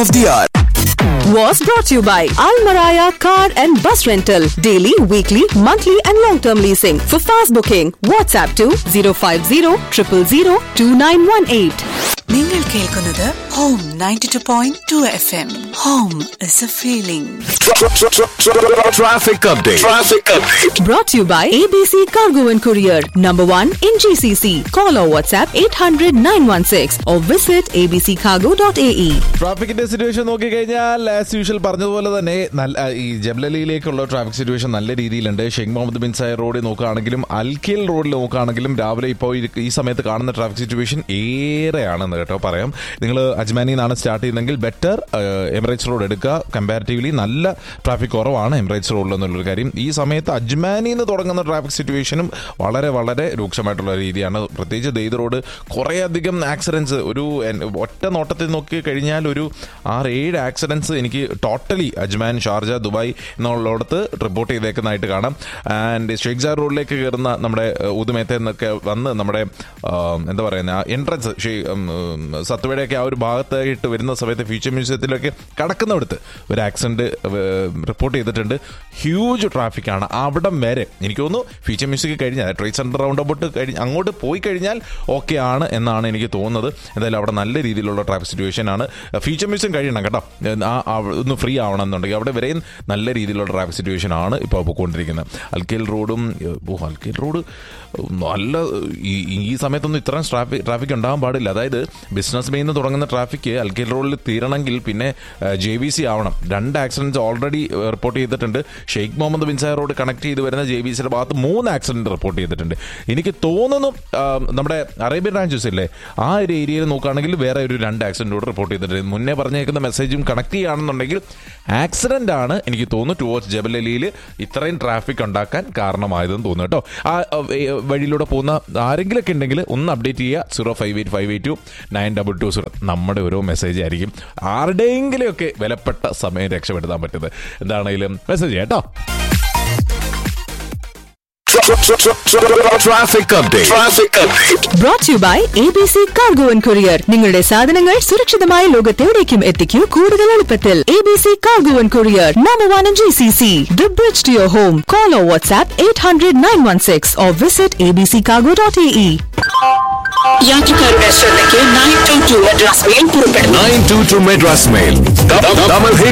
of the hour. was brought to you by Al Maraya Car and Bus Rental. Daily, weekly, monthly, and long term leasing. For fast booking, WhatsApp to 050 000 2918. നിങ്ങൾ കേൾക്കുന്നത് home ninety two point two F M home is a feeling Traffic update. Traffic update. Brought to you by ABC Cargo and Courier. Number 1 in GCC. Call or WhatsApp 800 916 or visit abccargo.ae. ട്രാഫിക്കിന്റെ situation നോക്കിക്കഴിഞ്ഞാൽ as usual പറഞ്ഞതുപോലെ തന്നെ നല്ല ഈ ജബ്ലലിയിലേക്കുള്ള traffic situation നല്ല രീതിയിലുണ്ട് Sheikh Muhammad bin സായർ റോഡിൽ നോക്കുകയാണെങ്കിലും അൽക്കിൽ റോഡിൽ നോക്കുകയാണെങ്കിലും രാവിലെ ഇപ്പോൾ ഈ- ഈ സമയത്ത് കാണുന്ന ട്രാഫിക് സിറ്റുവേഷൻ ഏറെയാണെന്ന് കേട്ടോ പറയാം നിങ്ങൾ അജ്മാനിൽ നിന്നാണ് സ്റ്റാർട്ട് ചെയ്യുന്നതെങ്കിൽ ബെറ്റർ എമിറേറ്റ്സ് റോഡ് എടുക്കുക കമ്പാരിറ്റീവ്ലി നല്ല ട്രാഫിക് കുറവാണ് എമിറേറ്റ്സ് റോഡിൽ എന്നുള്ളൊരു കാര്യം ഈ സമയത്ത് അജ്മാനിൽ നിന്ന് തുടങ്ങുന്ന ട്രാഫിക് സിറ്റുവേഷനും വളരെ വളരെ രൂക്ഷമായിട്ടുള്ള രീതിയാണ് പ്രത്യേകിച്ച് ദെയ്ത് റോഡ് കുറേയധികം ആക്സിഡൻസ് ഒരു എൻ- ഒറ്റ നോട്ടത്തിൽ നോക്കി കഴിഞ്ഞാൽ ഒരു ആറ് ഏഴ് ആക്സിഡൻസ് എനിക്ക് ടോട്ടലി അജ്മാൻ ഷാർജ ദുബായ് എന്നുള്ളിടത്ത് റിപ്പോർട്ട് ചെയ്തേക്കുന്നതായിട്ട് കാണാം ആൻഡ് ഷെയ്ഖ്ജാർ റോഡിലേക്ക് കയറുന്ന നമ്മുടെ ഉദുമേത്തെ എന്നൊക്കെ വന്ന് നമ്മുടെ ആ, എന്താ പറയുന്ന എൻട്രൻസ് സത്വയുടെയൊക്കെ ആ ഒരു ഭാഗത്തായിട്ട് വരുന്ന സമയത്ത് ഫ്യൂച്ചർ മ്യൂസിയത്തിലൊക്കെ കടക്കുന്നിടത്ത് ഒരു ആക്സിഡന്റ് റിപ്പോർട്ട് ചെയ്തിട്ടുണ്ട് ഹ്യൂജ് ട്രാഫിക്കാണ് അവിടം വരെ എനിക്ക് തോന്നുന്നു ഫ്യൂച്ചർ മ്യൂസിക് കഴിഞ്ഞാൽ ട്രേഡ് സെന്റർ റൗണ്ട് അബൌട്ട് കഴിഞ്ഞ് അങ്ങോട്ട് പോയി കഴിഞ്ഞാൽ ഓക്കെ ആണ് എന്നാണ് എനിക്ക് തോന്നുന്നത് എന്തായാലും അവിടെ നല്ല രീതിയിലുള്ള ട്രാഫിക് സിറ്റുവേഷൻ ആണ് ഫ്യൂച്ചർ മ്യൂസിയം കഴിയണം കേട്ടോ ആ ആ ഒന്ന് ഫ്രീ ആവണം എന്നുണ്ടെങ്കിൽ അവിടെ വരെയും നല്ല രീതിയിലുള്ള ട്രാഫിക് സിറ്റുവേഷൻ ആണ് ഇപ്പോൾ പോയിക്കൊണ്ടിരിക്കുന്നത് അൽക്കേൽ റോഡും ഓ അൽക്കേൽ റോഡ് നല്ല ഈ ഈ സമയത്തൊന്നും ഇത്രയും ട്രാഫിക് ട്രാഫിക് ഉണ്ടാകാൻ പാടില്ല അതായത് ബിസിനസ് മെയിൽ നിന്ന് തുടങ്ങുന്ന ട്രാഫിക് അൽക്കേൽ റോഡിൽ തീരണമെങ്കിൽ പിന്നെ ജെ ബി സി ആവണം രണ്ട് ആക്സിഡൻറ്റ്സ് ഓൾറെഡി റിപ്പോർട്ട് ചെയ്തിട്ടുണ്ട് Sheikh Mohammed bin Zayed road connect ചെയ്ത് വരുന്ന ജെ ബി സിയുടെ ഭാഗത്ത് മൂന്ന് ആക്സിഡന്റ് റിപ്പോർട്ട് ചെയ്തിട്ടുണ്ട് എനിക്ക് തോന്നുന്നു ആ, നമ്മുടെ അറേബ്യൻ റാഞ്ചസ് ഇല്ലേ ആ ഒരു ഏരിയയിൽ നോക്കുകയാണെങ്കിൽ വേറെ ഒരു രണ്ട് ആക്സിഡന്റ് കൂടെ റിപ്പോർട്ട് ചെയ്തിട്ടുണ്ട് മുന്നേ പറഞ്ഞേക്കുന്ന മെസ്സേജും കണക്ട് ചെയ്യുകയാണെന്നുണ്ടെങ്കിൽ ആക്സിഡന്റ് ആണ് എനിക്ക് തോന്നുന്നു ടുവേർഡ്സ് ജബലലിയിൽ ഇത്രയും ട്രാഫിക് ഉണ്ടാക്കാൻ കാരണമായതെന്ന് തോന്നുന്നു കേട്ടോ ആ ആ, ഏ, വഴിയിലൂടെ പോകുന്ന ആരെങ്കിലൊക്കെ ഉണ്ടെങ്കിൽ ഒന്ന് അപ്ഡേറ്റ് ചെയ്യുക zero five eight five eight two nine double two zero നമ്മുടെ ഓരോ മെസ്സേജ് ആയിരിക്കും ആരുടെയെങ്കിലുമൊക്കെ വിലപ്പെട്ട സമയം രക്ഷപ്പെടുത്താൻ പറ്റുന്നത് എന്താണെങ്കിലും മെസ്സേജ് കേട്ടോ Traffic update. Traffic update. Brought to you by ABC Cargo and Courier. നിങ്ങളുടെ സാധനങ്ങൾ സുരക്ഷിതമായ ലോകത്തെവിടേക്കും എത്തിക്കൂ കൂടുതൽ എളുപ്പത്തിൽ ABC Cargo and Courier. Number 1 in GCC. The bridge to your home. Call or WhatsApp 800 916 or visit abccargo.ae. യാത്രക്കാരുടെ ശ്രദ്ധയ്ക്ക് nine two two Madras mail പുറപ്പെടുന്നു 922 Madras Mail. Double hit